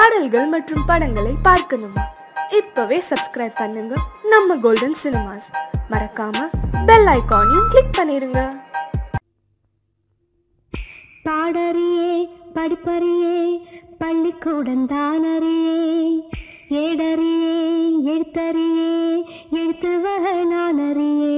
பாடல்கள் மற்றும் படங்களை பார்க்கணுமா இப்பவே சப்ஸ்கிரைப் பண்ணுங்க நம்ம கோல்டன் சினிமாஸ் மறக்காம பெல் ஐகானையும் கிளிக் பண்ணிருங்க பாடறியே படிப்பறியே பள்ளிக்கூடம் தானறியே ஏடறியே எழுத்தறியே எழுத்து வகை நான் அறியே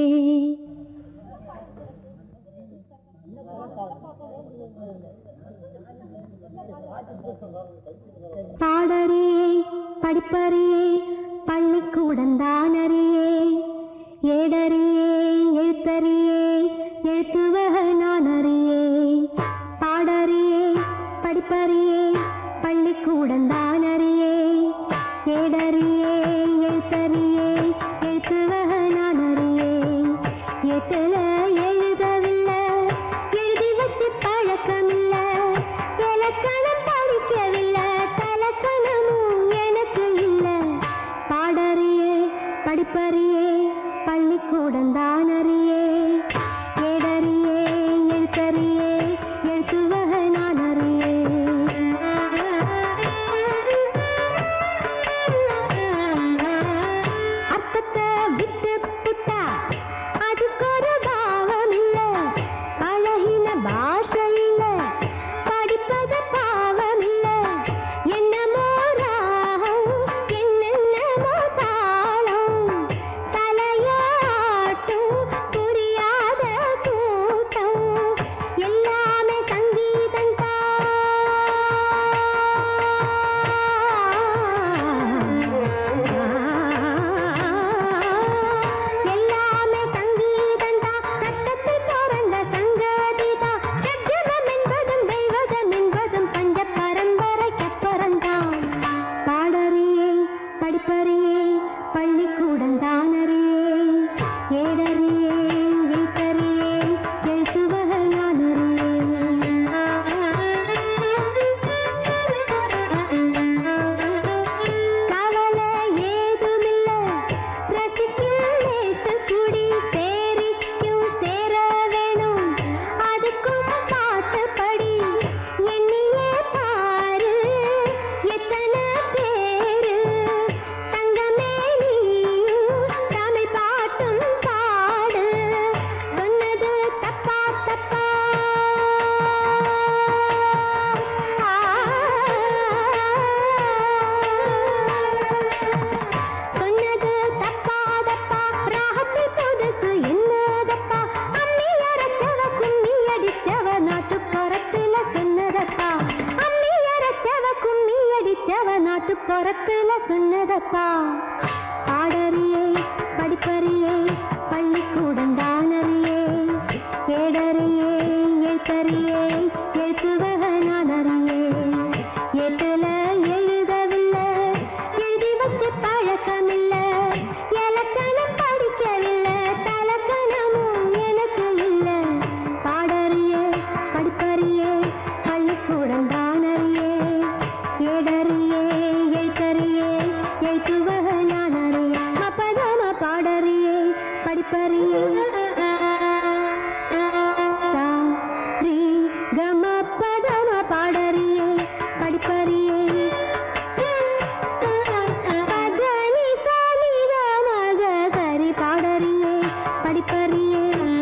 பாடறியே படிப்பறியே பள்ளிக்கூடம் தானறியே ஏடறியே எழுத்தறியே எழுத்து வகை நான் அறியே பாடறியே படிப்பறியே பள்ளிக்கூடம் தானறியே ஏடறியே எழுத்தறியே எழுத்து வகை நான் அறியே எட்டுல எழுதவில்லை எழுதி வச்சு பழக்கமில்லை இலக்கணம் படிக்கவில்லை தலக்கணமும் எனக்கு இல்லை பாடறியே படிப்பறியே பள்ளிக்கூடம் தானறியே ஏடறியே எழுத்தறியே எழுத்து வகை நான் அறியே அர்த்தத்தை விட்டு புட்டா அதுக்கு ஒரு பாவம் இல்ல பழகின பாஷை இல்ல படிப்பது பாவம் இல்ல என்னமோ ராகம் என்னென்னமோ தாளம் தலையாட்டும் புரியாத கூட்டம் எல்லாமே சங்கீதம் எல்லாமே சங்கீதந்தா சட்டத்தில் பிறந்த சங்கதிதா ஷட்ஜகம் என்பதும் தெய்வகம் என்பதும் பஞ்ச பரம்பரைக்கு பிறந்தான் பாடறியே படிப்பறியே பள்ளிக்கூடம் தானறியே ஏடறியே எழுத்தறியே எழுத்து வகை நான் கவலை ஏதுமில்ல ரசிக்கும் நேசக்குடி சேரிக்கும் சேர வேணும் அதுக்கும் பாட்டுப்படி எண்ணியே பாரு எத்தனை பேரு தங்கமே நீயும் தமிழ் பாட்டும் பாடு சொன்னது தப்பா தப்பா சொன்னது தப்பா தப்பா ராகத்தில் புதுசு என்னதப்பா அம்மி அரைச்சவ கும்மி அடிச்சவ நாட்டுப்புறத்துல சொன்னதப்பா அம்மி அரைச்சவ கும்மி அடிச்சவ நாட்டுப்புறத்துல சொன்னதப்பா பாடறியே படிப்பறியே பள்ளிக்கூடம் தானறியே ஏடறியே எழுத்தறியே எழுத்து வகை நான் அறியே எட்டுல எழுதவில்லை எழுதி வச்சு பழக்கமில்லை இலக்கணம் படிக்கவில்லை தலக்கணமும் எனக்கு இல்லை பாடறியே படிப்பறியே பள்ளிக்கூடம் தானறியே ஏடறியே எழுத்தறியே எழுத்து வகை நான் அறியே மப்பதம பாடறியே படிப்பறியே சா, ரீ, கம, பதம பாடறியே படிப்பறியே பதனி, சாமி, கம, க, சரி பாடறியே படிப்பறியே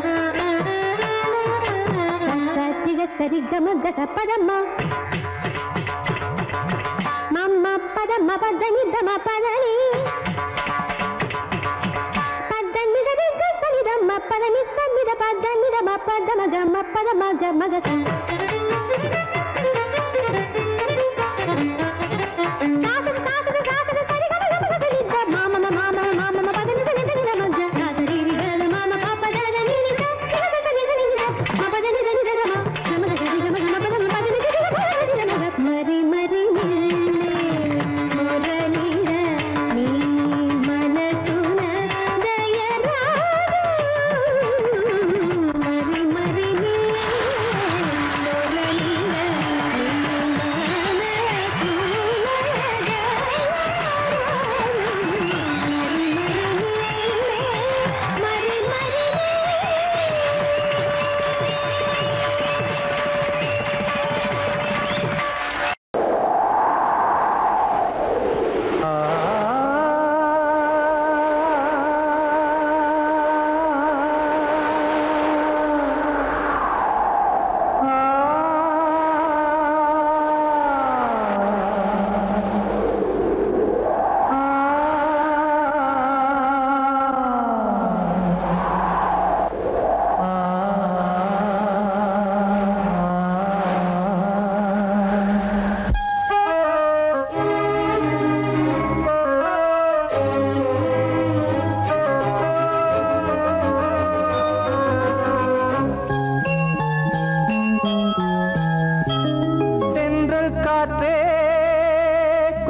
சத்திக சரி கம கச பதம்மா மம்ம பதம்ம பதனி தம பதனி பதனி தரி கசனி தம்ம பதனி சன்னித பதனி தம பதம கம பதம கம கச காசு காசு காசு சரி கம கம கசனி த மாம மாம மாம பதனி தனி தனி நம ஜ காசரி ரிகல மாம பாப்ப தனி நித கில தனி தனி நித ம பதனி தனி தன மா கம கசரி கம கம பதம பதனி தனி தனி நம மரி மரி நில்லே முரளிர நீ மனசுன தயராது மரி மரி நில்லே முரளிர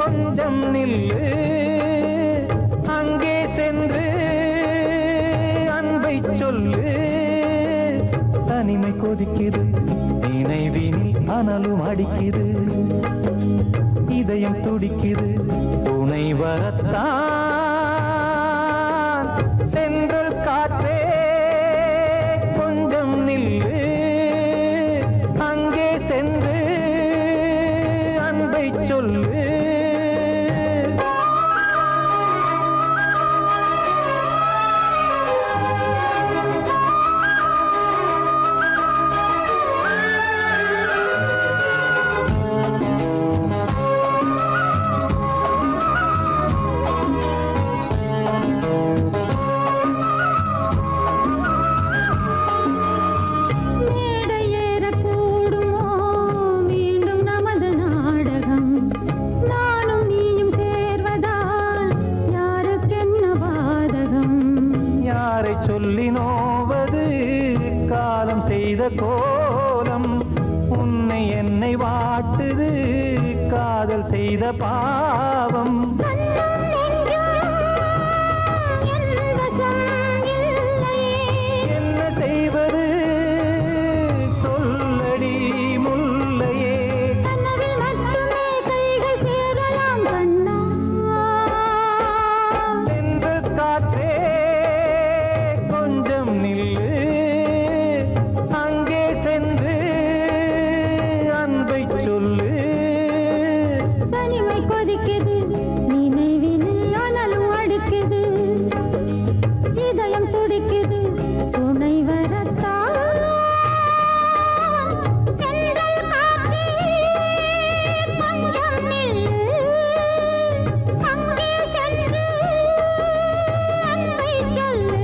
கொஞ்சம் நில்லு அங்கே சென்று அன்பை சொல்லு தனிமை கொதிக்குது நினைவினில் அனலும் அடிக்குது இதயம் துடிக்குது துணை வரத்தான் சென்றல் காற்றே கொஞ்சம் நில்லு அங்கே சென்று அன்பை சொல்லு மேடை ஏறக்கூடுமோ மீண்டும் நமது நாடகம் நானும் நீயும் சேர்வதால் யாருக்கென்ன பாதகம் யாரை சொல்லி நோவது காலம் செய்த கோலம் உன்னை என்னை வாட்டுது காதல் செய்த பாவம் கண்ணும் நெஞ்சும் என் வசம் இல்லையே என்ன செய்வது சொல்லடி முல்லையே கனவில் மட்டுமே கைகள் சேரலாம் கண்ணா சென்று காற்றே கொஞ்சம் நில்லு அங்கே சென்று அன்பை சொல்லு தனிமை கொதிக்குது நினைவினில் அனலும் அடிக்குது இதயம் துடிக்குது துணை வரத்தான் தென்றல் காற்றே கொஞ்சம் நில்லு அங்கே சென்று அன்பை சொல்லு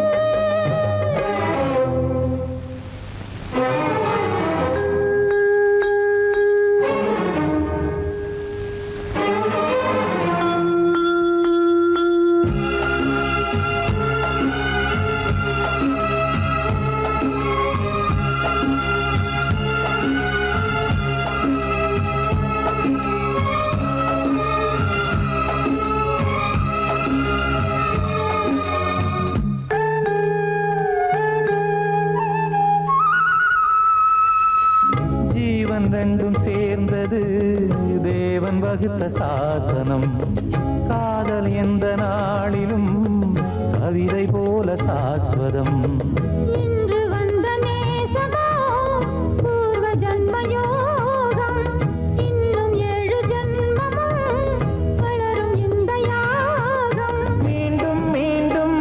ஜீவன் ரெண்டும் சேர்ந்தது தேவன் வகுத்த சாசனம் காதல் எந்த நாளிலும் கவிதை போல சாஸ்வதம் இன்று வந்த நேசமோ பூர்வ ஜன்ம யோகம் இன்னும் ஏழு ஜன்மமும் வளரும் இந்த யாகம் மீண்டும் மீண்டும்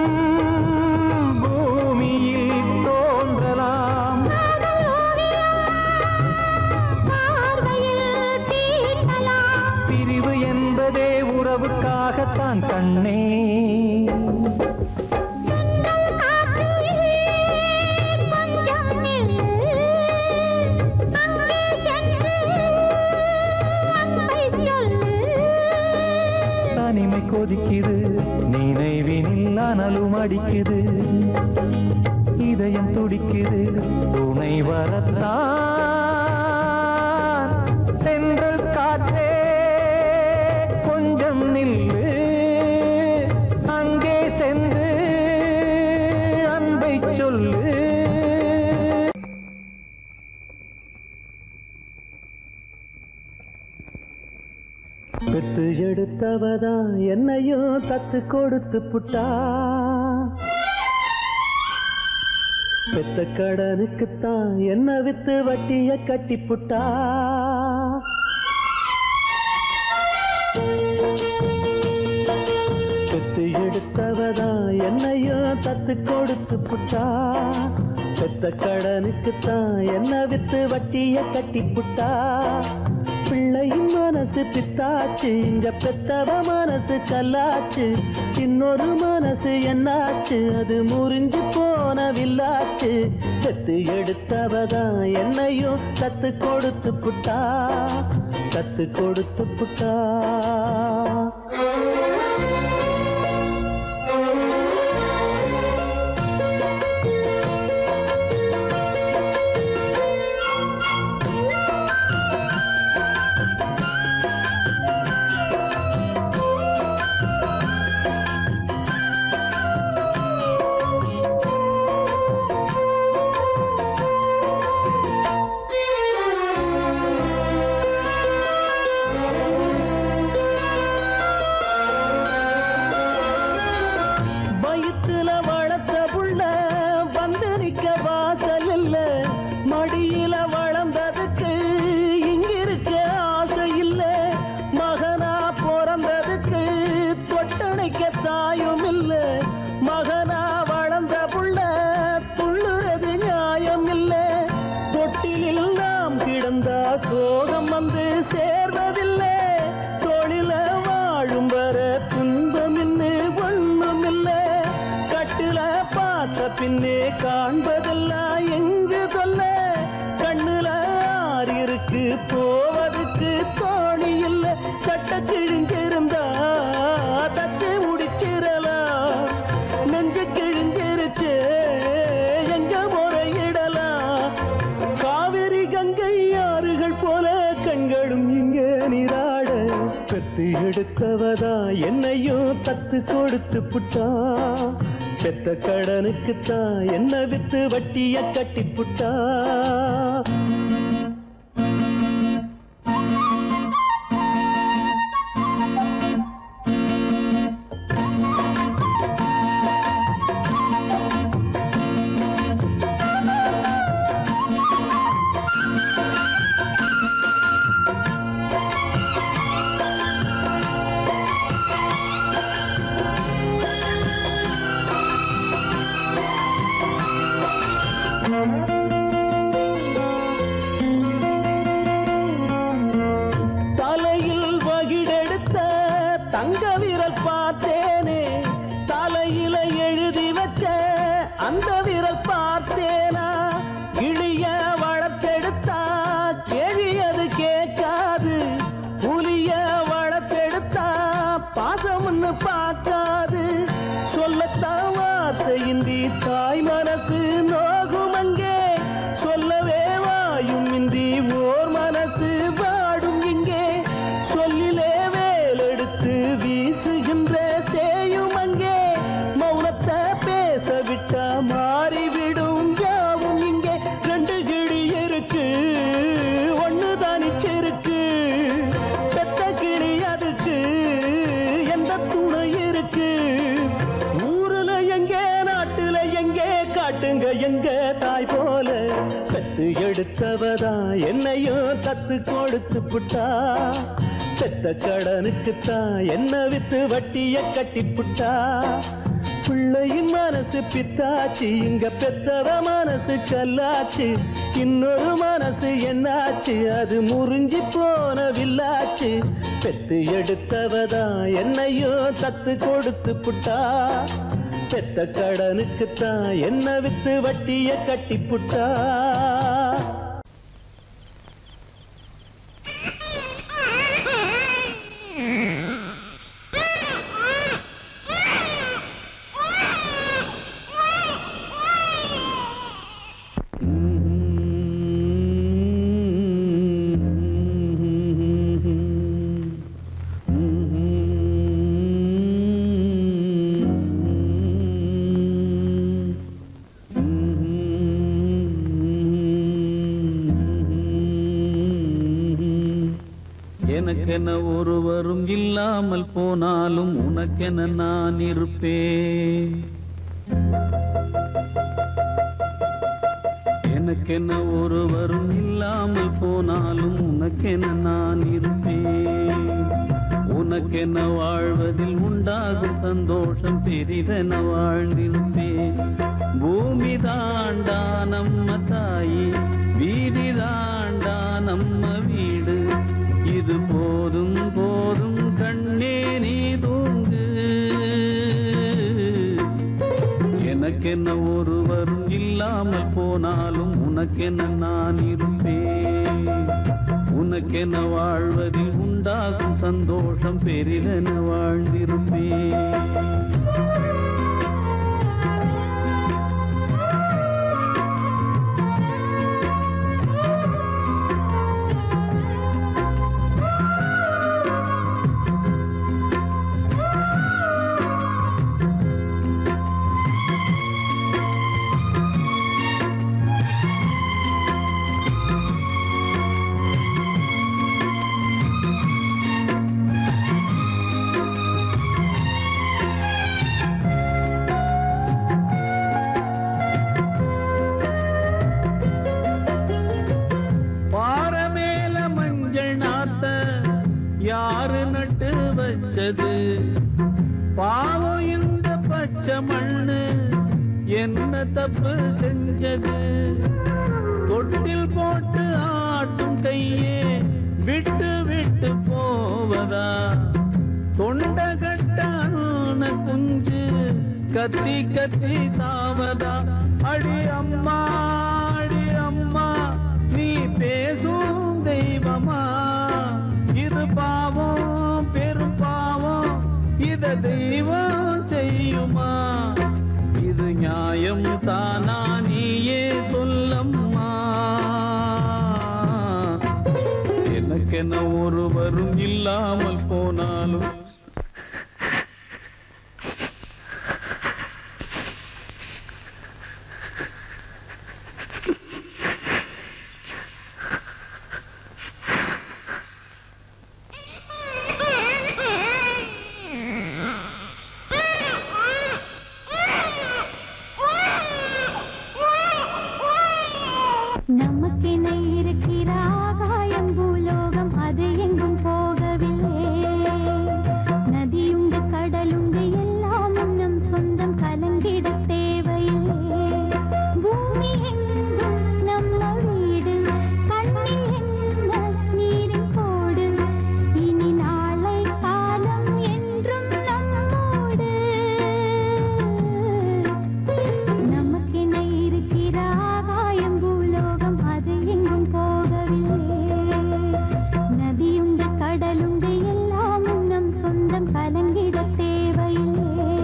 பூமியில் தோன்றலாம் காதல் ஓவியம் பார்வையில் தீட்டலாம் பிரிவு என்பதே உறவுக்காகத்தான் கண்ணே சென்றல் காற்றிலே கொஞ்சம் நில்லு அங்கே சென்று அன்பை சொல்லு தனிமை கொதிக்குது நினைவினில் அனலும் அடிக்குது இதயம் துடிக்குது துணை வரத்தான் சென்றல் காற்றே கொஞ்சம் நில்லு அங்கே சென்று அன்பை சொல்லு பெத்து எடுத்தவதா என்னையும் தத்து கொடுத்து புட்டா பெத்த கடனுக்குத்தான் என்ன வித்து வட்டிய கட்டி புட்டா பெத்து எடுத்தவதா என்னையும் தத்து கொடுத்து புட்டா பெத்த கடனுக்குத்தான் என்ன வித்து வட்டிய கட்டி புட்டா பிள்ளையின் மனசு பித்தாச்சு இங்க பெத்தவ மனசு கல்லாச்சு இன்னொரு மனசு என்னாச்சு அது முறிஞ்சு போன வில்லாச்சு பெத்து எடுத்தவதான் என்னையும் கத்து கொடுத்து புட்டா கத்து கொடுத்து புட்டா பெத்து எடுத்தவதா என்னையும் தத்து கொடுத்து புட்டா பெத்த கடனுக்குத்தான் என்ன வித்து வட்டிய கட்டி புட்டா தலையில் வகிடெடுத்த தங்க விரல் பார்த்தேனே தலையில எழுதி வச்ச அந்த விரல் பார்த்தேனா இழிய வளர்த்தெடுத்தா கேள்வி அது கேட்காது புலிய வளர்த்தெடுத்தா பாசம்னு பார்க்காது சொல்லத்தான் வார்த்தையின்றி தாய் மனசு நோகும் அங்கே சொல்லவே வாயும் இன்றி ஓர் மனசு வாடும் இங்கே சொல்லிலே வேலெடுத்து வீசுகின்ற சேயும் அங்கே மௌனத்தை பேச விட்டா மாறிவிடும் யாவும் இங்கே ரெண்டு கிளி இருக்கு ஒண்ணு தானிச்சிருக்கு பெத்த கிளி அதுக்கு எந்த துணை இருக்கு ஊருல எங்கே நாட்டுல எங்கே காட்டுங்க எங்க தாய் போல கத்து எடுத்தவதா என்னையும் தத்து கொடுத்து புட்டா பெத்த கடனுக்குத்தான் என்ன வித்து வட்டிய கட்டி புட்டா பிள்ளையின் மனசு பித்தாச்சு இங்க பெத்தவ மனசு கல்லாச்சு இன்னொரு மனசு என்னாச்சு அது முறிஞ்சி போன வில்லாச்சு பெத்து எடுத்தவதா என்னையும் தத்து கொடுத்து புட்டா பெத்த கடனுக்குத்தான் என்ன வித்து வட்டிய கட்டி புட்டா எனக்கென ஒருவரும் இல்லாமல் போனாலும் உனக்கென நான் இருப்பேன் எனக்கென ஒருவரும் இல்லாமல் போனாலும் உனக்கென நான் இருப்பேன் உனக்கென வாழ்வதில் உண்டாகும் சந்தோஷம் பெரிதென வாழ்ந்திருப்பேன் பூமி தாண்டா நம்ம தாயி வீதி தாண்டா நம்ம வீடு இது போதும் போதும் கண்ணே நீ தூங்கு எனக்கென்ன ஒருவரும் இல்லாமல் போனாலும் உனக்கென்ன நான் இருப்பேன் உனக்கென வாழ்வதில் உண்டாகும் சந்தோஷம் பெரிதென வாழ்ந்திருப்பேன் பாறை மேல மஞ்சள் நாத்த யாரு நட்டு வச்சது பாவம் இந்த பச்சை மண்ணு என்ன தப்பு செஞ்சது தொட்டில் போட்டு ஆட்டும் கையே விட்டு விட்டு போவதா தொண்ட கட்டான குஞ்சு கத்தி கத்தி சாவதா அடி அம்மா அடி அம்மா நீ பேசும் தெய்வமா இது பாவம் பெரும் பாவம் இத தெய்வம் செய்யுமா இது நியாயம் தானா நீயே சொல்லம்மா எனக்கென ஒருவரும் இல்லாமல் போனா சொன்னாலும் நமக்கென இருக்கிற ஆகாயம் பூலோகம் அது எங்கும் போகவில்லை நதியுண்டு கடலுண்டு எல்லாமும் நம் சொந்தம் கலங்கிட தேவையில்லை பூமி எங்கும் நம்ம வீடு கண்ணில் என்ன நீரின் கோடு இனி நாளை காலம் என்றும் நம்மோடு நமக்கென இருக்கிற ஆகாயம் பூலோகம் அது எங்கும் போகவில்லை நதியுண்டு கடலுண்டு எல்லாமும் நம் சொந்தம் கலங்கிட தேவையில்லை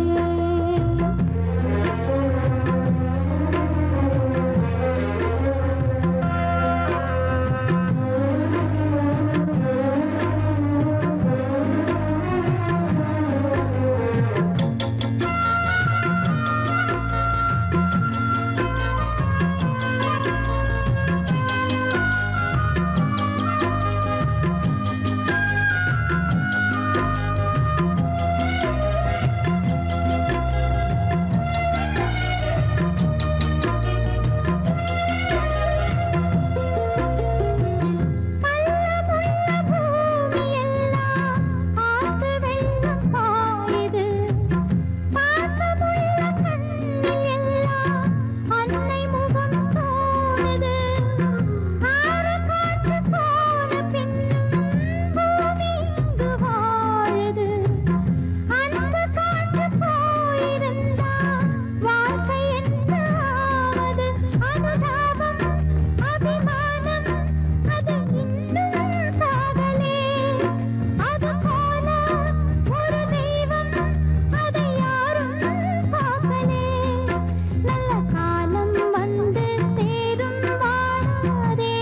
ஆத்து வெள்ளம் பாயுது பாசமுள்ள கண்ணில் எல்லாம் அன்னை முகம் தோணுது ஆறு காற்று போன பின்னும் பூமி இங்கு வாழுது அந்த காற்று போயிருந்தா வாழ்க்கை என்ன ஆவது அனுதாபம் அபிமானம் அது இன்னும் சாகலே அது போல ஒரு தெய்வம் அதை யாரும் பார்க்கலே நல்ல காலம் வந்து சேரும் வாழாதே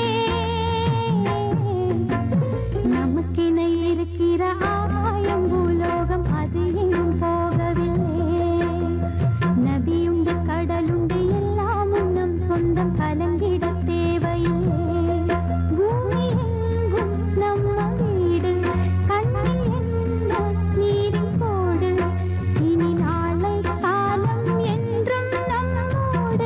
நமக்கென இருக்கிற ஆகாயம் பூலோகம் அது எங்கும் போகவில்லை நதியுண்டு கடலுண்டு எல்லாமும் நம் சொந்தம் கலங்கிட தேவையில்லை பூமி எங்கும் நம்ம வீடு கண்ணில் என்ன நீரின் கோடு இனி நாளை காலம் என்றும் நம்மோடு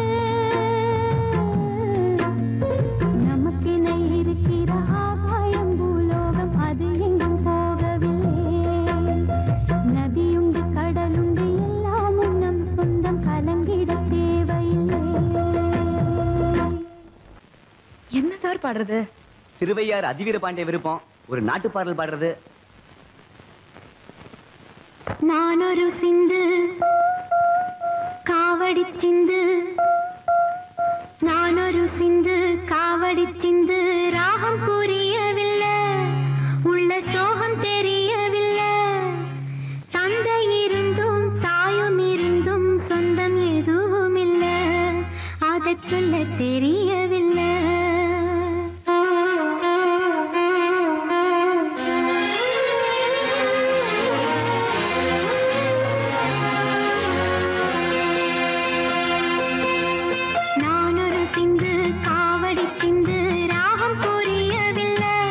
நமக்கென இருக்கிற ஆகாயம் பூலோகம் அது எங்கும் போகவில்லை நதியுண்டு கடலுண்டு எல்லாமும் நம் சொந்தம் கலங்கிட தேவையில்லை என்ன சார் பாடுறது திருவையார் அதிவீர பாண்டிய விருப்பம் ஒரு நாட்டு பாடல் பாடுறது நானொரு சிந்து காவடி சிந்து நானொரு சிந்து காவடி சிந்து ராகம் புரியவில்லை உள்ள சோகம் தெரியவில்லை தந்தை இருந்தும் தாயும் இருந்தும் சொந்தம் எதுவும் இல்லை அதைச் சொல்ல தெரியவில்லை நானொரு சிந்து காவடி சிந்து ராகம் புரியவில்லை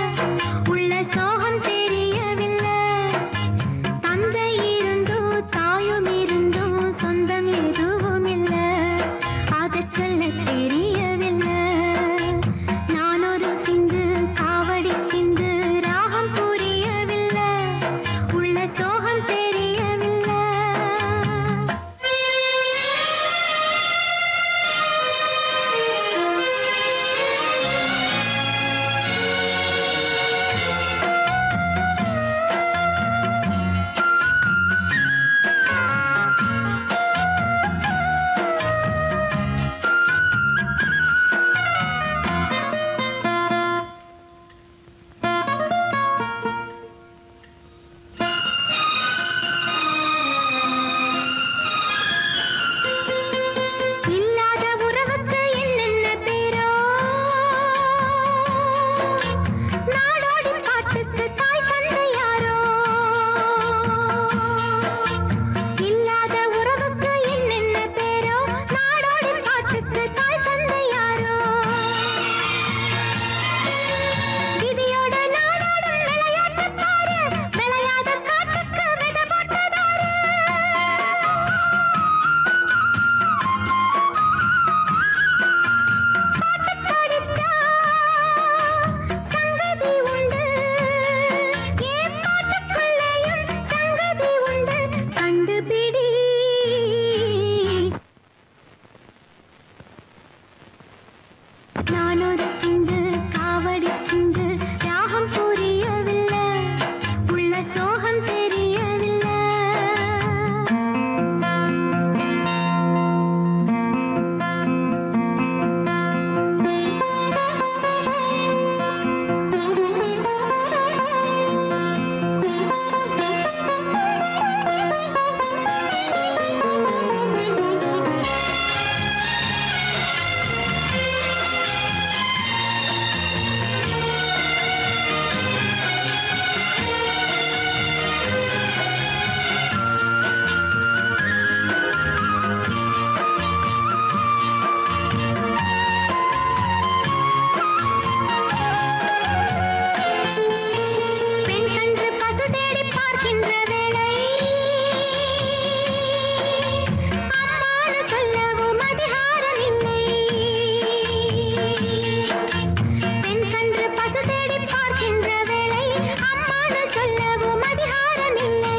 பார்க்கின்ற வேளை அம்மானு சொல்லவும் அதிகாரம் இல்லை பெண் கன்று பசு தேடி பார்க்கின்ற வேளை அம்மானு சொல்லவும் அதிகாரம் இல்லை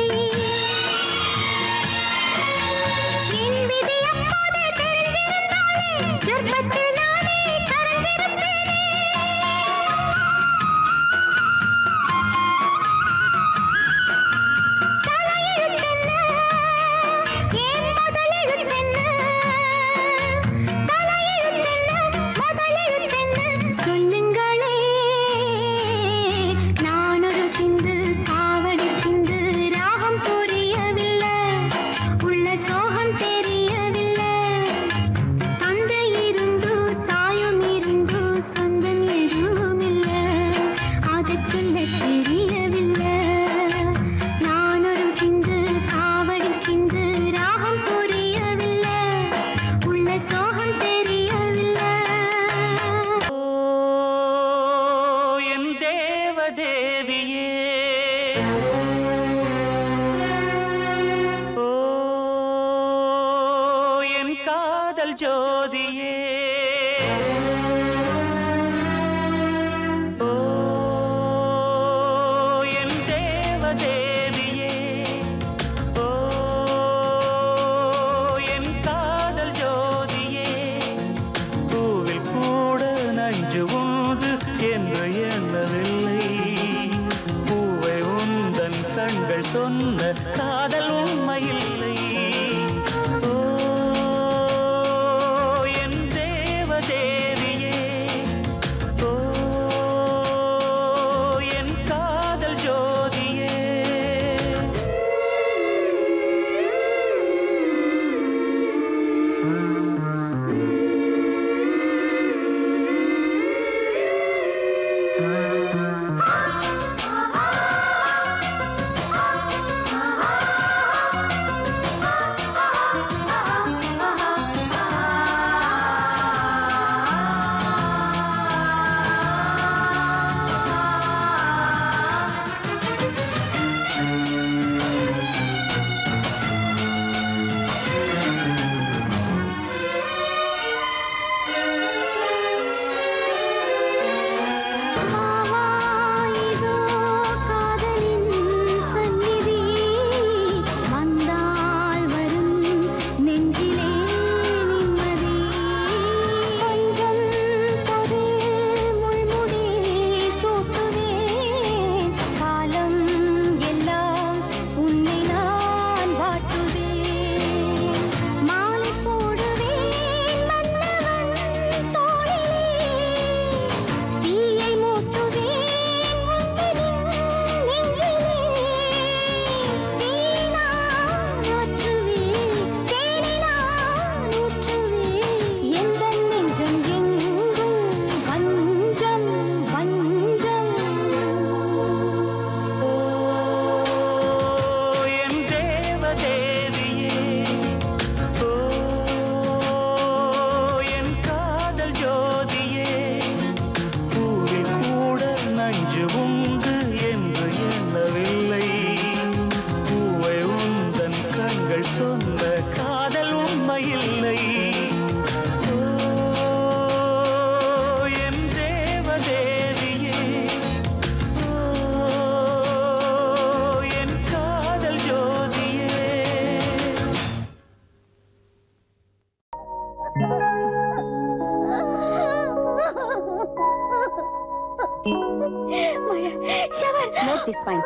என் விதி அப்போதே தெரிஞ்சிருந்தாலே கர்ப்பத்தில் நானே கரைஞ்சிருப்பேனே தலையெழுத்தென்ன ஏன் முதலெழுத்தென்ன தலையெழுத்தென்ன முதலெழுத்தென்ன சொல்லுங்களே நான் ஒரு சிந்து காவடி சிந்து ராகம் புரியவில்லை உள்ள சோகம் தெரியவில்லை தந்தை இருந்து தாயும் இருந்து சொந்தம் எதுவும் இல்லை அதை சொல்ல தெரியவில்லை நான் ஒரு சிந்து காவடி சிந்து ராகம் புரியவில்லை உள்ள சோகம் தெரியவில்லை ஓ என் தேவதேவியே ஓ என் காதல் ஜோதியே ஓ என் தேவதேவியே ஓ என் காதல் ஜோதியே பூவில் கூட நஞ்சு உண்டு என்று எண்ணவில்லை பூவை உந்தன் கண்கள் சொன்ன காதல் உண்மையில்லை ஓ என் தேவதேவியே ஓ என் காதல் ஜோதியே மாமா இதோ காதலின் சந்நிதி வந்தால் வரும் நெஞ்சிலே நிம்மதி கொஞ்சம் பொறு முள்முடி சூட்டுவேன் காலம் எல்லாம் உன்னை நான் வாட்டுவேன் மாலை போடுவேன் மன்னவன் தோளிலே தீயை மூட்டுவேன் உந்தனின் நெஞ்சிலே வீணான் ஊற்றுவேன் தேனினான் ஊற்றுவேன் எந்தன் நெஞ்சம் எங்கும் வஞ்சம் வஞ்சம் ஓ என் தேவதேவியே ஓ என் காதல் ஜோதியே பூவில் கூட நஞ்சு உண்டு என்று எண்ணவில்லை பூவை உந்தன் கண்கள் சொன்ன காதல் உண்மையில்லை ஓ என் தேவதேவியே ஓ என் காதல் ஜோதியே Note this point.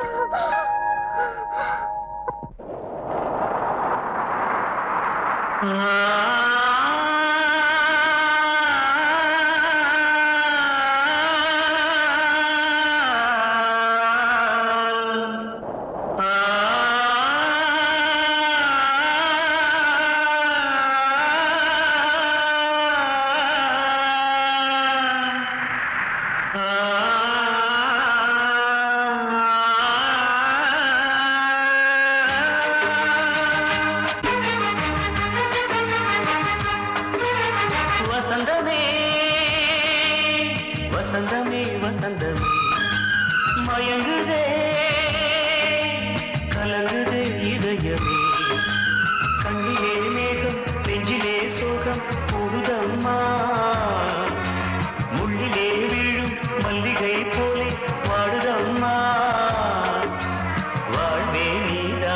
ஆ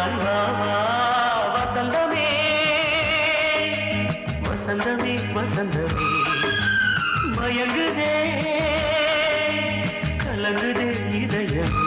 நீதான் வா வா வசந்தமே வசந்தமே வசந்தமே மயங்குதே கலங்குதே இதயமே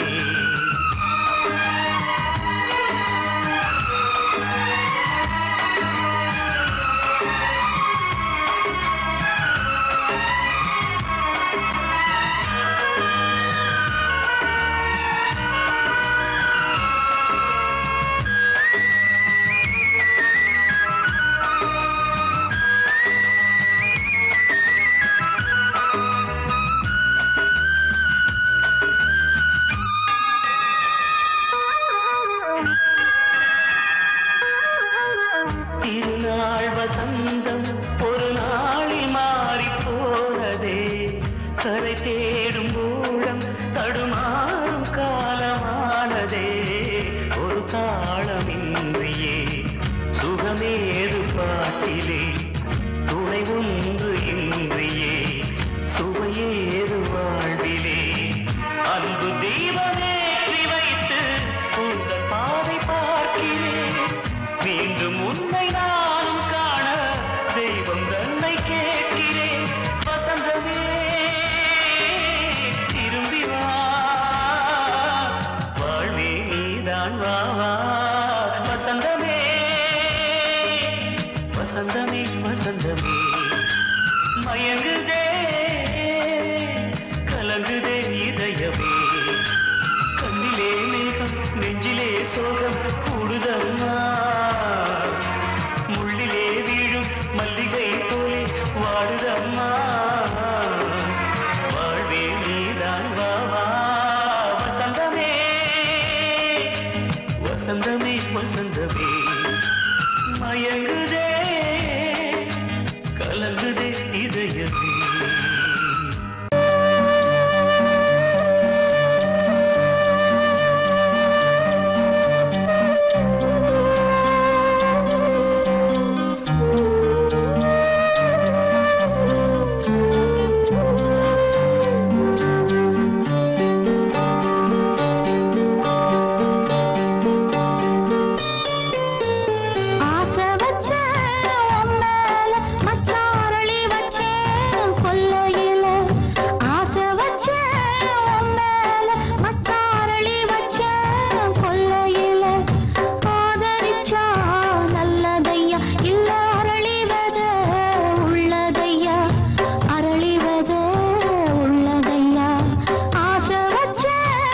திருநாள் வசந்தம் ஒரு நாளில் மாறி போனதே கரை தேடும் ஊழம் தடுமாறும் காலமானதே ஒரு தாளமின்றியே சுகமேது பாட்டிலே துணை ஒன்று இன்றியே சுவையேது வாழ்விலே அன்பு தீபமேற்றி வைத்து உங்கள் பாதை பார்க்கிறேன் மீண்டும் உன்னை நானும் காண தெய்வம் தன்னை கேட்கிறேன் வசந்தமே திரும்பி வா வாழ்வே நீதான் வா வா வசந்தமே வசந்தமே வசந்தமே மயங்குதே கலங்குதே இதயமே கண்ணிலே மேகம் நெஞ்சிலே சோகம் கூடுதம்மா முள்ளிலே வீழும் மல்லிகை போலே வாடுதம்மா வாழ்வே நீதான் வா வா வசந்தமே வசந்தமே வசந்தமே மயங்குதே கலங்குதே இதயமே ஆசை வச்சேன் உன் மேல, மச்சாரளி வச்சேன் கொல்லையில. ஆசை வச்சேன் உன் மேல, மச்சாரளி வச்சேன் கொல்லையில. ஆதரிச்சா நல்லதையா, இல்ல அரளிவத உள்ளதையா, அரளிவத உள்ளதையா. ஆசை வச்சேன்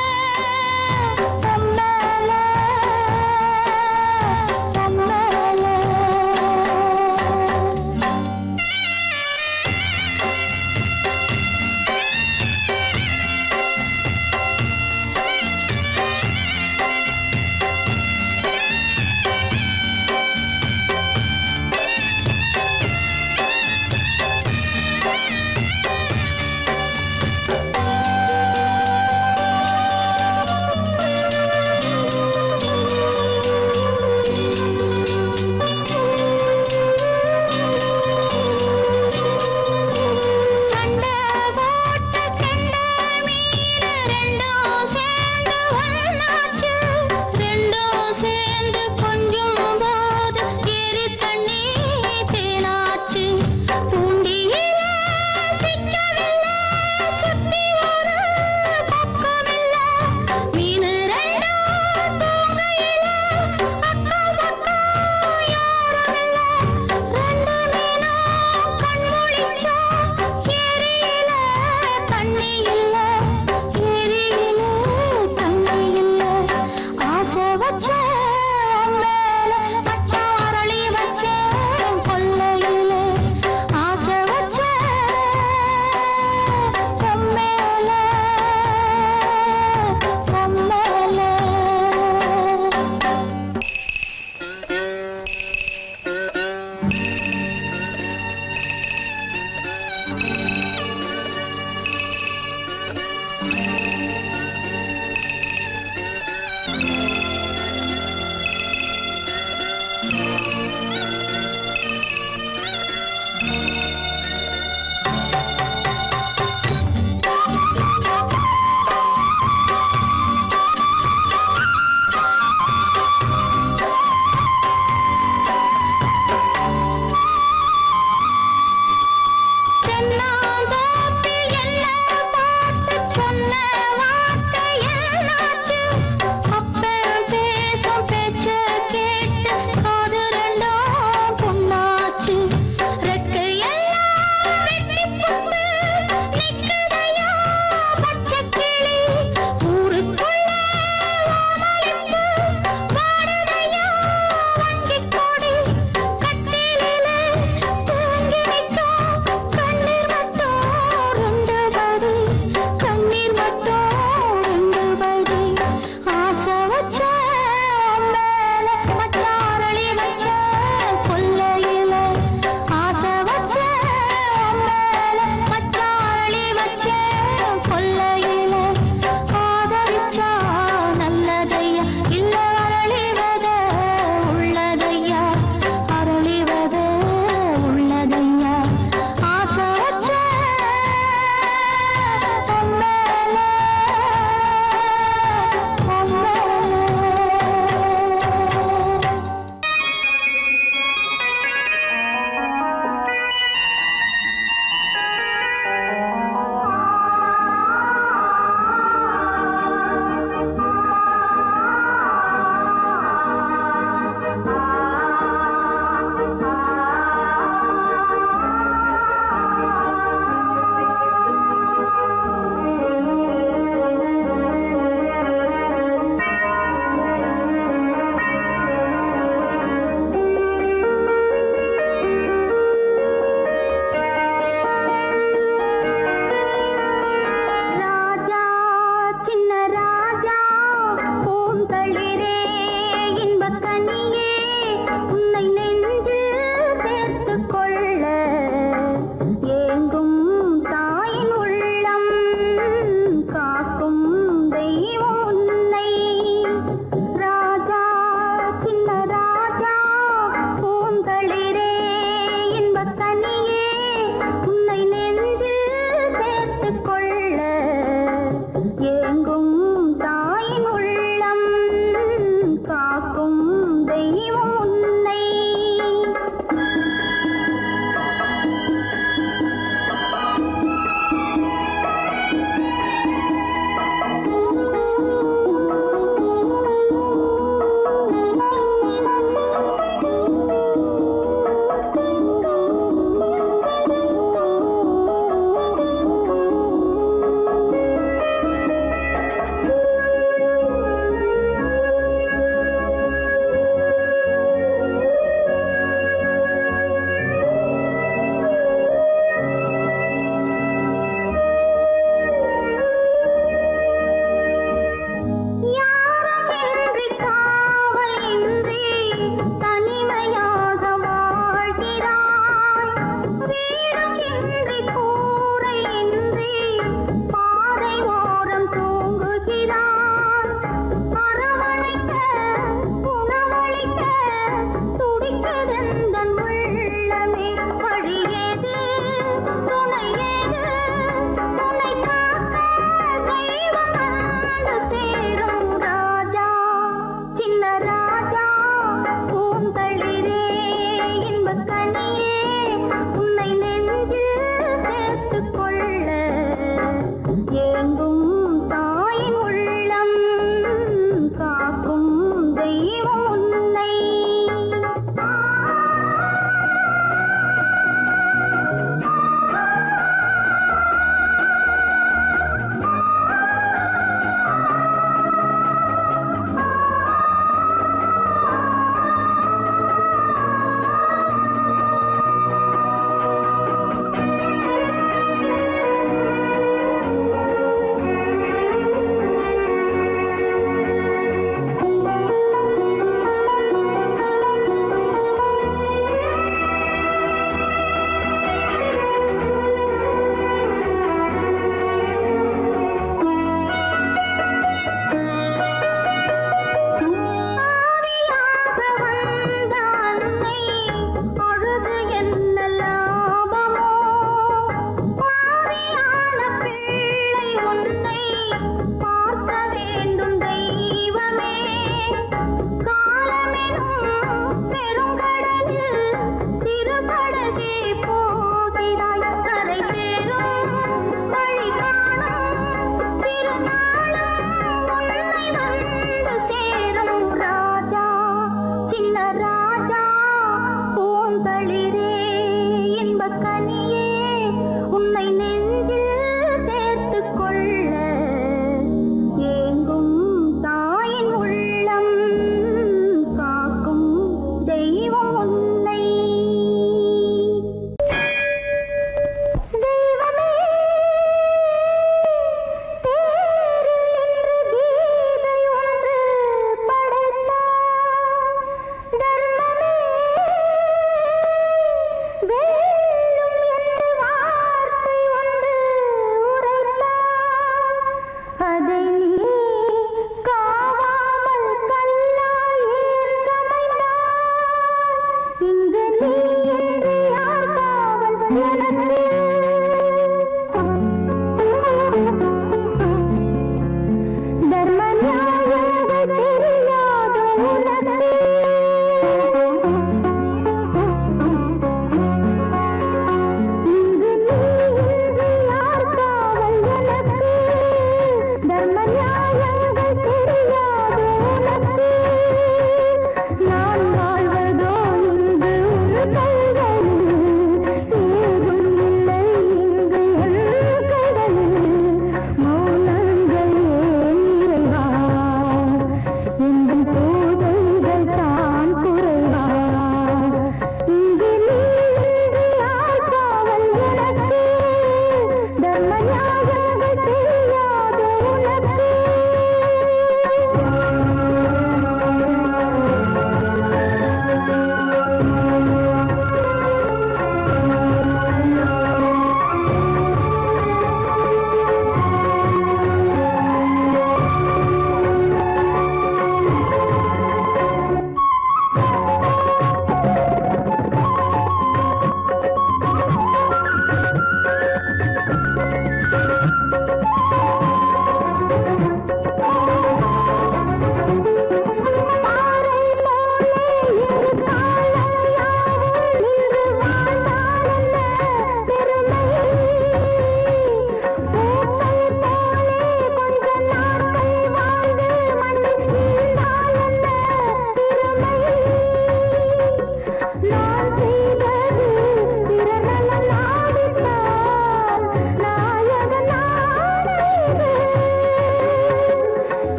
உன் மேல, உன் மேல. சண்டை போட்ட கெண்ட மீன் ரெண்டும் சேர்ந்து ஒண்ணாச்சு. ரெண்டும் சேர்ந்து கொஞ்சும் போது ஏரி தண்ணி தேனாச்சு. தூண்டியில சிக்கவில்லை, சுத்தி ஒரு பக்கமில்லை. மீனு ரெண்டும் தூங்கையில அக்கம் பக்கம் யாருமில்லை. ரெண்டு மீனும் கண் முழிச்சா ஏரியில தண்ணி இல்ல ஏரியில தண்ணி இல்ல ஆசை வச்சேன் உன் மேல மச்சான் அரளி வச்சேன் கொல்லையில ஆசை வச்சேன் உன் மேல உன் மேல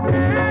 ஆ